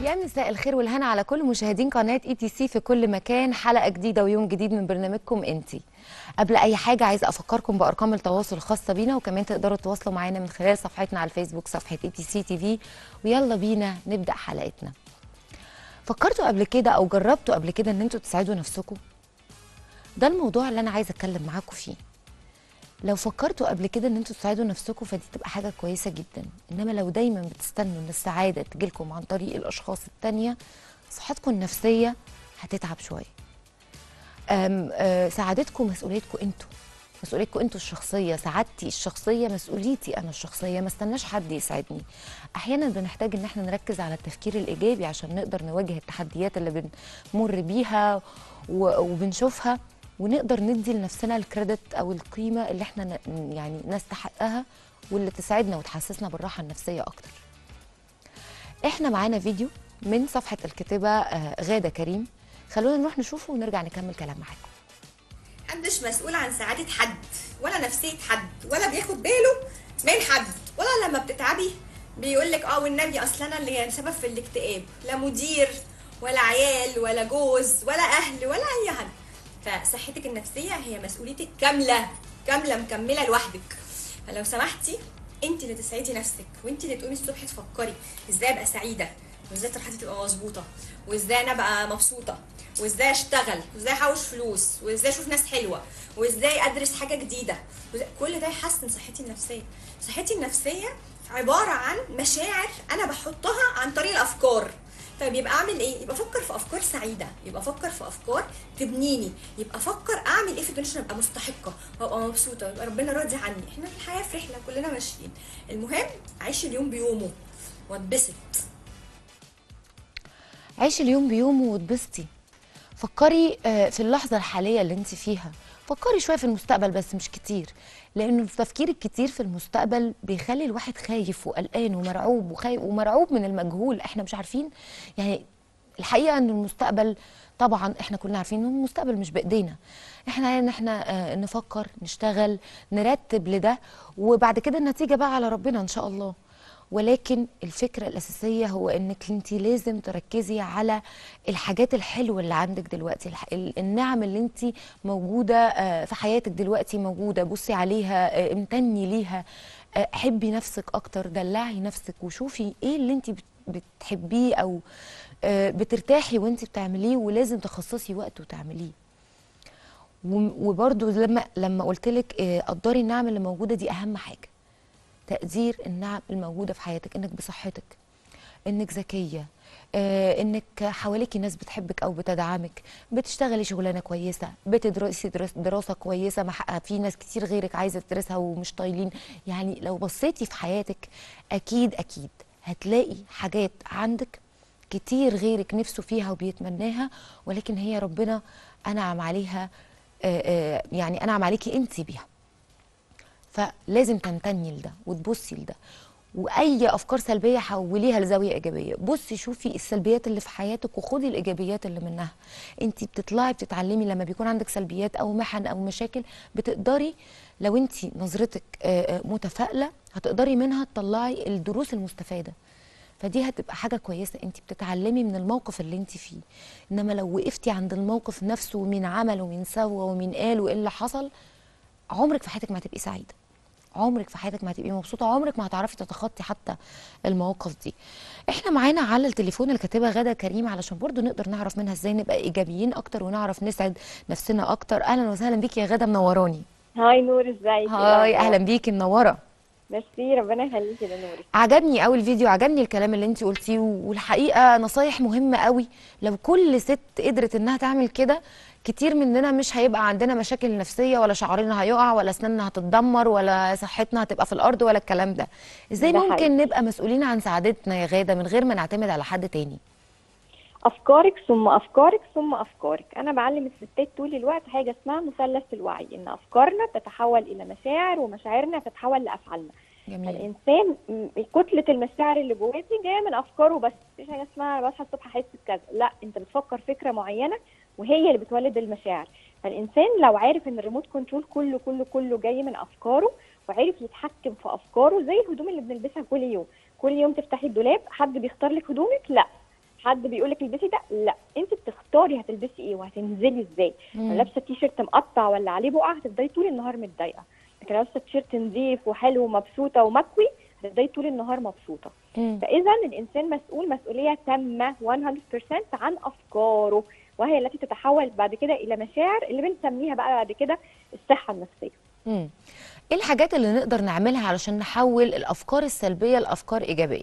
يا مساء الخير والهنا على كل مشاهدين قناه اي تي سي في كل مكان حلقه جديده ويوم جديد من برنامجكم انتي قبل اي حاجه عايزه افكركم بارقام التواصل الخاصه بينا وكمان تقدروا تتواصلوا معانا من خلال صفحتنا على الفيسبوك صفحه اي تي سي تي في ويلا بينا نبدا حلقتنا فكرتوا قبل كده او جربتوا قبل كده ان انتوا تساعدوا نفسكم ده الموضوع اللي انا عايزه اتكلم معاكم فيه لو فكرتوا قبل كده ان انتوا تساعدوا نفسكم فدي تبقى حاجه كويسه جدا انما لو دايما بتستنوا ان السعاده تجيلكم عن طريق الاشخاص التانية صحتكم النفسيه هتتعب شويه أم أه سعادتكم مسؤوليتكم انتوا مسؤوليتكم انتوا الشخصيه سعادتي الشخصيه مسؤوليتي انا الشخصيه ما استناش حد يساعدني احيانا بنحتاج ان احنا نركز على التفكير الايجابي عشان نقدر نواجه التحديات اللي بنمر بيها و- وبنشوفها ونقدر ندي لنفسنا الكريدت او القيمه اللي احنا ن- يعني نستحقها واللي تساعدنا وتحسسنا بالراحه النفسيه اكتر احنا معانا فيديو من صفحه الكاتبه آه، غاده كريم خلونا نروح نشوفه ونرجع نكمل كلام معاكم محدش مسؤول عن سعادة حد ولا نفسية حد ولا بياخد باله من حد ولا لما بتتعبي بيقول لك اه والنبي اصل انا اللي يعني سبب في الاكتئاب لا مدير ولا عيال ولا جوز ولا اهل ولا اي حد فصحتك النفسية هي مسؤوليتك كاملة كاملة مكملة لوحدك فلو سمحتي انت اللي تسعدي نفسك وانت اللي تقومي الصبح تفكري ازاي ابقى سعيدة وازاي صحتي تبقى مظبوطة وازاي انا ابقى مبسوطة وازاي اشتغل وازاي احوش فلوس وازاي اشوف ناس حلوه وازاي ادرس حاجه جديده وإزاي- كل ده يحسن صحتي النفسيه صحتي النفسيه عباره عن مشاعر انا بحطها عن طريق الافكار طيب يبقى اعمل ايه يبقى افكر في افكار سعيده يبقى افكر في افكار تبنيني يبقى افكر اعمل ايه في الدنيا عشان ابقى مستحقه وابقى مبسوطه ويبقى ربنا راضي عني احنا في الحياه في رحله كلنا ماشيين المهم عيش اليوم بيومه واتبسط عيشي اليوم بيومه واتبسطي فكري آه، في اللحظة الحالية اللي انت فيها فكري شوية في المستقبل بس مش كتير لأنه التفكير الكتير في المستقبل بيخلي الواحد خايف وقلقان ومرعوب وخايف ومرعوب من المجهول احنا مش عارفين يعني الحقيقة ان المستقبل طبعا احنا كلنا عارفين ان المستقبل مش بايدينا احنا ان احنا آه، نفكر نشتغل نرتب لده وبعد كده النتيجة بقى على ربنا ان شاء الله ولكن الفكرة الأساسية هو إنك أنت لازم تركزي على الحاجات الحلوة اللي عندك دلوقتي الح- ال- النعم اللي أنت موجودة آه، في حياتك دلوقتي موجودة بصي عليها آه، امتني ليها آه، حبي نفسك أكتر دلعي نفسك وشوفي إيه اللي أنت بت- بتحبيه أو آه، بترتاحي وأنت بتعمليه ولازم تخصصي وقت وتعمليه و- وبرضو لما لما قلت لك قدري النعم اللي موجوده دي اهم حاجه تقدير النعم الموجوده في حياتك انك بصحتك انك ذكيه آه، انك حواليكي ناس بتحبك او بتدعمك بتشتغلي شغلانه كويسه بتدرسي درس دراسه كويسه مع في ناس كتير غيرك عايزه تدرسها ومش طايلين يعني لو بصيتي في حياتك اكيد اكيد هتلاقي حاجات عندك كتير غيرك نفسه فيها وبيتمناها ولكن هي ربنا انعم عليها آه، آه، يعني انعم عليكي انت بيها فلازم تمتني لده وتبصي لده واي افكار سلبيه حوليها لزاويه ايجابيه بصي شوفي السلبيات اللي في حياتك وخدي الايجابيات اللي منها انت بتطلعي بتتعلمي لما بيكون عندك سلبيات او محن او مشاكل بتقدري لو انت نظرتك آه، آه، متفائله هتقدري منها تطلعي الدروس المستفاده فدي هتبقى حاجه كويسه انت بتتعلمي من الموقف اللي انت فيه انما لو وقفتي عند الموقف نفسه ومين عمل ومين سوى ومين قال وايه اللي حصل عمرك في حياتك ما هتبقي سعيده عمرك في حياتك ما هتبقي مبسوطه عمرك ما هتعرفي تتخطي حتى المواقف دي احنا معانا على التليفون الكاتبه غاده كريم علشان برضو نقدر نعرف منها ازاي نبقى ايجابيين اكتر ونعرف نسعد نفسنا اكتر اهلا وسهلا بيكي يا غاده منوراني هاي نور ازيك هاي اهلا بيكي منوره ميرسي ربنا يخليكي يا نور عجبني قوي الفيديو عجبني الكلام اللي انت قلتيه والحقيقه نصايح مهمه قوي لو كل ست قدرت انها تعمل كده كتير مننا مش هيبقى عندنا مشاكل نفسيه ولا شعرنا هيقع ولا اسناننا هتتدمر ولا صحتنا هتبقى في الارض ولا الكلام ده ازاي ده ممكن حقيقي. نبقى مسؤولين عن سعادتنا يا غاده من غير ما نعتمد على حد تاني افكارك ثم افكارك ثم افكارك انا بعلم الستات طول الوقت حاجه اسمها مثلث الوعي ان افكارنا تتحول الى مشاعر ومشاعرنا تتحول لافعالنا جميل الانسان م- كتله المشاعر اللي جواه دي جايه من افكاره بس مفيش حاجه اسمها انا بصحى الصبح احس بكذا لا انت بتفكر فكره معينه وهي اللي بتولد المشاعر فالانسان لو عارف ان الريموت كنترول كله كله كله جاي من افكاره وعرف يتحكم في افكاره زي الهدوم اللي بنلبسها كل يوم كل يوم تفتحي الدولاب حد بيختار لك هدومك لا حد بيقول لك البسي ده لا انت بتختاري هتلبسي ايه وهتنزلي ازاي مم. لو لابسه تي شيرت مقطع ولا عليه بقع هتفضلي طول النهار متضايقه لكن لو لابسه تيشيرت نظيف وحلو ومبسوطه ومكوي هتفضلي طول النهار مبسوطه مم. فاذا الانسان مسؤول مسؤوليه تامه 100% عن افكاره وهي التي تتحول بعد كده الى مشاعر اللي بنسميها بقى بعد كده الصحه النفسيه مم. ايه الحاجات اللي نقدر نعملها علشان نحول الافكار السلبيه لافكار ايجابيه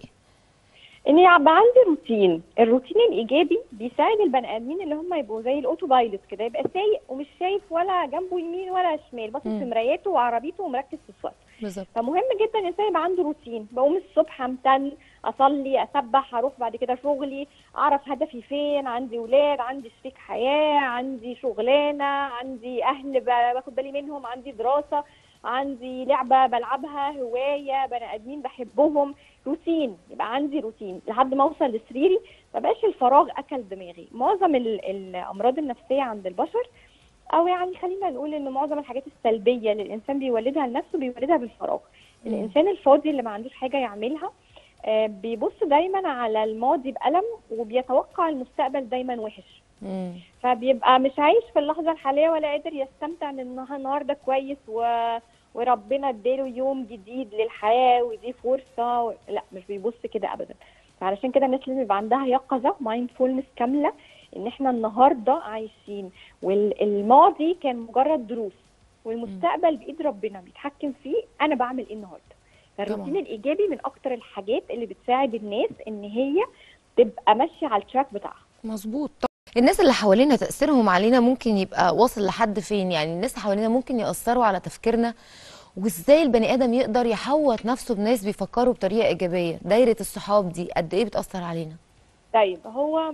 ان يبقى عندي روتين الروتين الايجابي بيساعد البني ادمين اللي هم يبقوا زي الاوتو بايلوت كده يبقى سايق ومش شايف ولا جنبه يمين ولا شمال باصص مم. في مرايته وعربيته ومركز في السواقه بالظبط فمهم جدا الانسان يبقى عنده روتين بقوم الصبح امتن اصلي اسبح اروح بعد كده شغلي اعرف هدفي فين عندي ولاد عندي شريك حياه عندي شغلانه عندي اهل ب- باخد بالي منهم عندي دراسه عندي لعبه بلعبها هوايه بني ادمين بحبهم روتين يبقى عندي روتين لحد ما اوصل لسريري ما بقاش الفراغ اكل دماغي معظم ال- الامراض النفسيه عند البشر او يعني خلينا نقول ان معظم الحاجات السلبيه اللي الانسان بيولدها لنفسه بيولدها بالفراغ مم. الانسان الفاضي اللي ما عندوش حاجه يعملها آه، بيبص دايما على الماضي بألم وبيتوقع المستقبل دايما وحش مم. فبيبقى مش عايش في اللحظه الحاليه ولا قادر يستمتع ان النها- النهارده كويس و... وربنا اداله يوم جديد للحياه ودي فرصه و... لا مش بيبص كده ابدا فعلشان كده الناس لازم يبقى عندها يقظه مايندفولنس كامله ان احنا النهارده عايشين والماضي كان مجرد دروس والمستقبل بايد ربنا بيتحكم فيه انا بعمل ايه النهارده فالروتين طبعاً. الايجابي من اكتر الحاجات اللي بتساعد الناس ان هي تبقى ماشيه على التراك بتاعها مظبوط طب الناس اللي حوالينا تأثيرهم علينا ممكن يبقى واصل لحد فين يعني الناس اللي حوالينا ممكن يأثروا على تفكيرنا وازاي البني ادم يقدر يحوط نفسه بناس بيفكروا بطريقه ايجابيه دايره الصحاب دي قد ايه بتاثر علينا طيب هو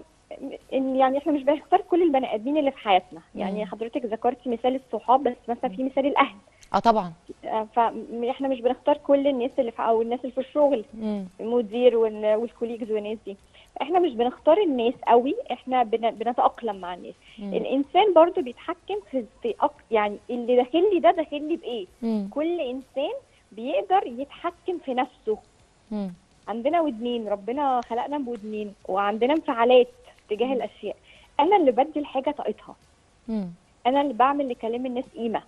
إن يعني احنا مش بنختار كل البني ادمين اللي في حياتنا يعني مم. حضرتك ذكرتي مثال الصحاب بس مثلا في مثال الاهل اه طبعا آه، فاحنا مش بنختار كل الناس اللي في او الناس اللي في الشغل مم. المدير وال- والكوليجز والناس دي احنا مش بنختار الناس قوي احنا بن- بنتاقلم مع الناس مم. الانسان برضو بيتحكم في, في أك... يعني اللي داخل لي ده داخل لي بايه مم. كل انسان بيقدر يتحكم في نفسه مم. عندنا ودنين ربنا خلقنا بودنين وعندنا انفعالات تجاه الاشياء انا اللي بدي الحاجه طاقتها مم. انا اللي بعمل لكلام الناس قيمه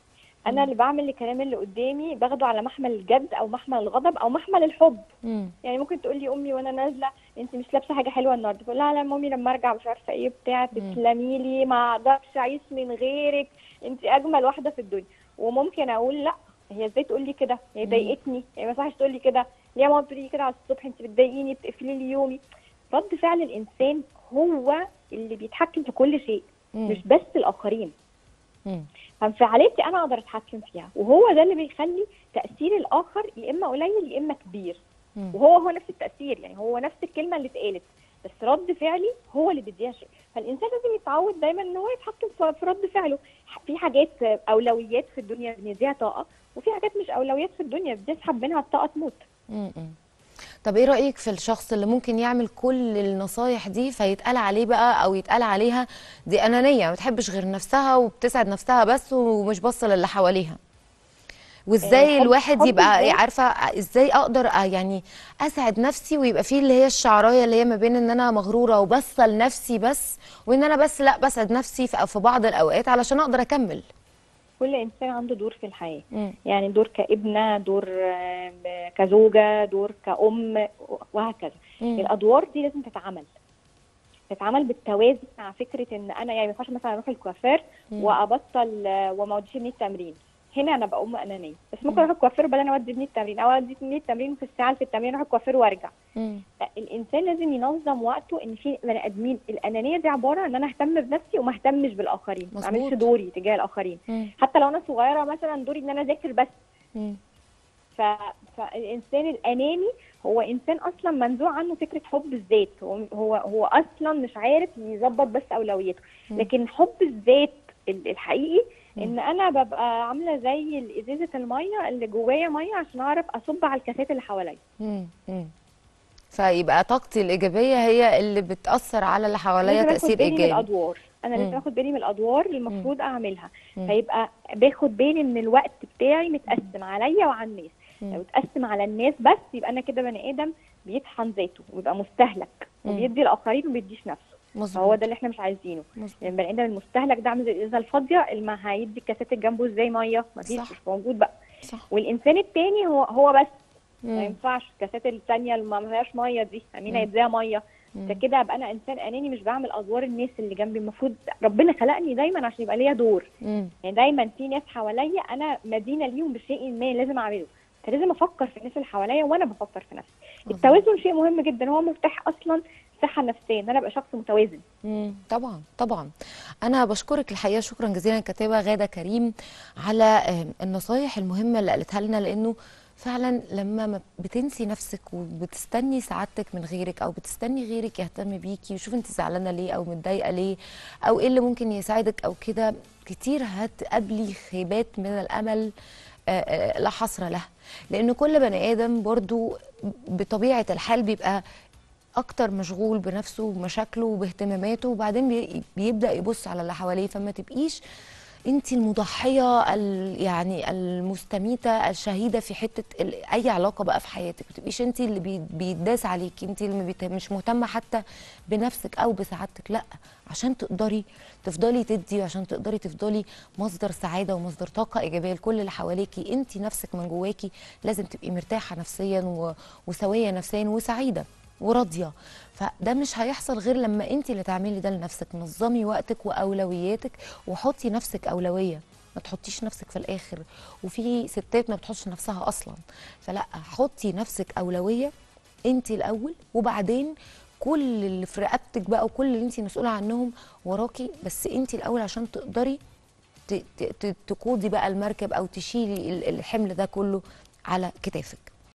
انا اللي بعمل لكلام اللي قدامي باخده على محمل الجد او محمل الغضب او محمل الحب مم. يعني ممكن تقول لي امي وانا نازله انت مش لابسه حاجه حلوه النهارده تقول لا لا مامي لما ارجع مش عارفه ايه بتاع تسلمي لي ما اقدرش اعيش من غيرك انت اجمل واحده في الدنيا وممكن اقول لا هي ازاي تقول لي كده هي ضايقتني هي ما ينفعش تقول لي كده ليه يا ماما بتقولي لي كده على الصبح انت بتضايقيني بتقفلي لي يومي رد فعل الانسان هو اللي بيتحكم في كل شيء مم. مش بس الاخرين مم. فانفعالاتي انا اقدر اتحكم فيها وهو ده اللي بيخلي تاثير الاخر يا اما قليل يا اما كبير مم. وهو هو نفس التاثير يعني هو نفس الكلمه اللي اتقالت بس رد فعلي هو اللي بيديها شيء فالانسان لازم يتعود دايما ان هو يتحكم في في رد فعله في حاجات اولويات في الدنيا بنديها طاقه وفي حاجات مش اولويات في الدنيا بتسحب منها الطاقه تموت مم. مم. طب ايه رأيك في الشخص اللي ممكن يعمل كل النصايح دي فيتقال عليه بقى او يتقال عليها دي أنانية ما بتحبش غير نفسها وبتسعد نفسها بس ومش باصة للي حواليها وازاي حب- الواحد حب يبقى الذات. عارفة ازاي اقدر أ- يعني اسعد نفسي ويبقى فيه اللي هي الشعراية اللي هي ما بين ان انا مغرورة وبصة لنفسي بس وان انا بس لا بسعد نفسي في في بعض الاوقات علشان اقدر اكمل كل انسان عنده دور في الحياه مم. يعني دور كابنه دور آه، كزوجه دور كأم وهكذا مم. الادوار دي لازم تتعمل تتعمل بالتوازي مع فكره ان انا يعني ما ينفعش مثلا اروح الكوافير مم. وابطل آه، وما اوديش ابني التمرين هنا انا بقوم انانيه بس ممكن اروح الكوافير بدل ما اودي ابني التمرين او اودي ابني التمرين في الساعه في التمرين اروح الكوافير وارجع مم. لا، الانسان لازم ينظم وقته ان في بني ادمين الانانيه دي عباره ان انا اهتم بنفسي وما اهتمش بالاخرين ما اعملش مظبوط. دوري تجاه الاخرين مم. حتى لو انا صغيره مثلا دوري ان انا اذاكر بس مم. ف... فالانسان الاناني هو انسان اصلا منزوع عنه فكره حب الذات هو هو, هو اصلا مش عارف يظبط بس اولوياته مم. لكن حب الذات ال- الحقيقي ان انا ببقى عامله زي ازازه الميه اللي جوايا ميه عشان اعرف اصب على الكاسات اللي حواليا مم. مم. فيبقى طاقتي الإيجابية هي اللي بتأثر على اللي حواليا لازم اخد تأثير بالي من إيجابي الادوار انا مم. لازم اخد بالي من الادوار اللي المفروض اعملها مم. فيبقى باخد بالي ان الوقت بتاعي متقسم عليا وعلى الناس مم. لو اتقسم على الناس بس يبقى انا كده بني ادم بيطحن ذاته ويبقى مستهلك وبيدي الاخرين وما بيديش نفسه فهو مظبوط ده اللي احنا مش عايزينه مظبوط يعني البني ادم المستهلك ده عامل زي الازازه الفاضيه اللي ما هيدي الكاسات اللي جنبه ازاي ميه مفيش صح. مش موجود بقى صح والانسان التاني هو هو بس ما مم. ينفعش الكاسات التانية اللي ما فيهاش ميه دي مين مم. هيديها ميه مم. ده كده ابقى انا انسان اناني مش بعمل ادوار الناس اللي جنبي المفروض ربنا خلقني دايما عشان يبقى ليا دور مم. يعني دايما في ناس حواليا انا مدينه ليهم بشيء ما لازم اعمله فلازم افكر في الناس اللي حواليا وانا بفكر في نفسي عظيم. التوازن شيء مهم جدا هو مفتاح اصلا الصحه النفسيه ان انا ابقى شخص متوازن مم. طبعا طبعا انا بشكرك الحقيقه شكرا جزيلا كاتبه غاده كريم على آه، النصايح المهمه اللي قالتها لنا لانه فعلا لما ما بتنسي نفسك وبتستني سعادتك من غيرك او بتستني غيرك يهتم بيكي ويشوف انت زعلانه ليه او متضايقه ليه او ايه اللي ممكن يساعدك او كده كتير هتقابلي خيبات من الامل آه، آه، لا حصر لها لان كل بني ادم برضو بطبيعه الحال بيبقى اكتر مشغول بنفسه ومشاكله وباهتماماته وبعدين بي- بيبدا يبص على اللي حواليه فما تبقيش انت المضحيه ال يعني المستميته الشهيده في حته ال- اي علاقه بقى في حياتك ما تبقيش انت اللي بي- بيتداس عليكي انت اللي ما بيت- مش مهتمه حتى بنفسك او بسعادتك لا عشان تقدري تفضلي تدي وعشان تقدري تفضلي مصدر سعاده ومصدر طاقه ايجابيه لكل اللي حواليكي انت نفسك من جواكي لازم تبقي مرتاحه نفسيا و- وسويه نفسيا وسعيده وراضيه فده مش هيحصل غير لما انت اللي تعملي ده لنفسك نظمي وقتك واولوياتك وحطي نفسك اولويه ما تحطيش نفسك في الاخر وفي ستات ما بتحطش نفسها اصلا فلا حطي نفسك اولويه انت الاول وبعدين كل اللي في رقبتك بقى وكل اللي انت مسؤوله عنهم وراكي بس انت الاول عشان تقدري ت- ت- ت- تقودي بقى المركب او تشيلي ال- الحمل ده كله على كتافك